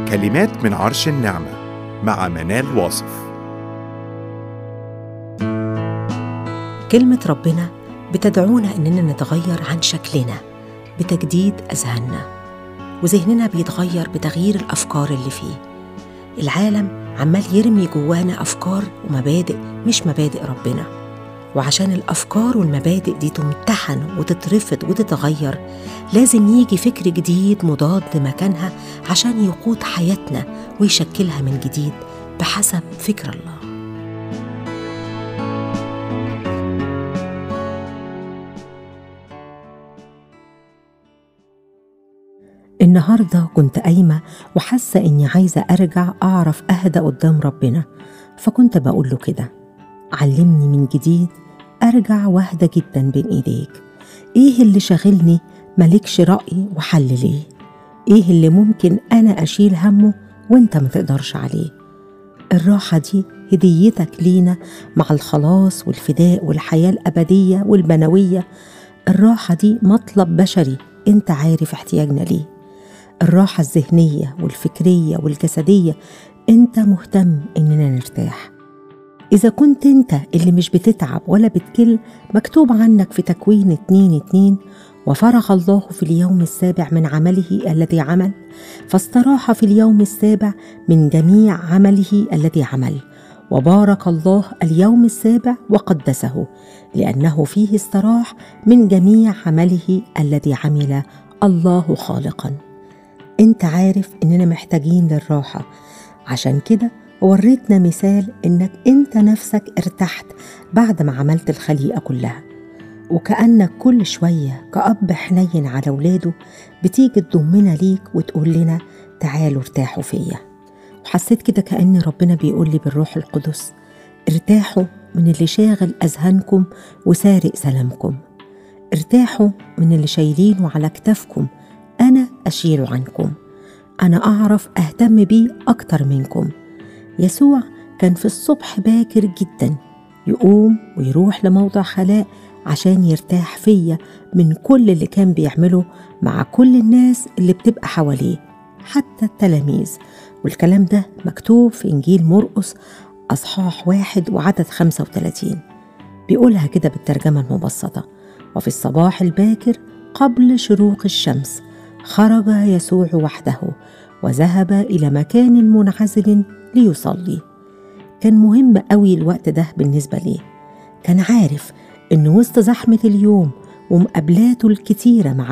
كلمات من عرش النعمة مع منال واصف كلمة ربنا بتدعونا إننا نتغير عن شكلنا بتجديد أذهاننا وذهننا بيتغير بتغيير الأفكار اللي فيه العالم عمال يرمي جوانا أفكار ومبادئ مش مبادئ ربنا وعشان الأفكار والمبادئ دي تمتحن وتترفض وتتغير لازم يجي فكر جديد مضاد مكانها عشان يقود حياتنا ويشكلها من جديد بحسب فكر الله النهاردة كنت قايمة وحاسة إني عايزة أرجع أعرف أهدى قدام ربنا فكنت بقول له كده علمني من جديد أرجع واهدى جدا بين إيديك إيه اللي شاغلني مالكش رأي وحل ليه إيه اللي ممكن أنا أشيل همه وإنت ما تقدرش عليه الراحة دي هديتك لينا مع الخلاص والفداء والحياة الأبدية والبنوية الراحة دي مطلب بشري انت عارف احتياجنا ليه الراحة الذهنية والفكرية والجسدية انت مهتم اننا نرتاح إذا كنت أنت اللي مش بتتعب ولا بتكل مكتوب عنك في تكوين اتنين اتنين وفرغ الله في اليوم السابع من عمله الذي عمل فاستراح في اليوم السابع من جميع عمله الذي عمل وبارك الله اليوم السابع وقدسه لأنه فيه استراح من جميع عمله الذي عمل الله خالقا انت عارف اننا محتاجين للراحة عشان كده وريتنا مثال انك انت نفسك ارتحت بعد ما عملت الخليقة كلها وكأنك كل شوية كأب حنين على ولاده بتيجي تضمنا ليك وتقول لنا تعالوا ارتاحوا فيا وحسيت كده كأن ربنا بيقول لي بالروح القدس ارتاحوا من اللي شاغل أذهانكم وسارق سلامكم ارتاحوا من اللي شايلينه على كتافكم أنا أشيله عنكم أنا أعرف أهتم بيه أكتر منكم يسوع كان في الصبح باكر جدا يقوم ويروح لموضع خلاء عشان يرتاح فيا من كل اللي كان بيعمله مع كل الناس اللي بتبقى حواليه حتى التلاميذ والكلام ده مكتوب في إنجيل مرقس أصحاح واحد وعدد 35 بيقولها كده بالترجمة المبسطة وفي الصباح الباكر قبل شروق الشمس خرج يسوع وحده وذهب إلى مكان منعزل ليصلي كان مهم قوي الوقت ده بالنسبة ليه كان عارف إن وسط زحمة اليوم ومقابلاته الكتيرة مع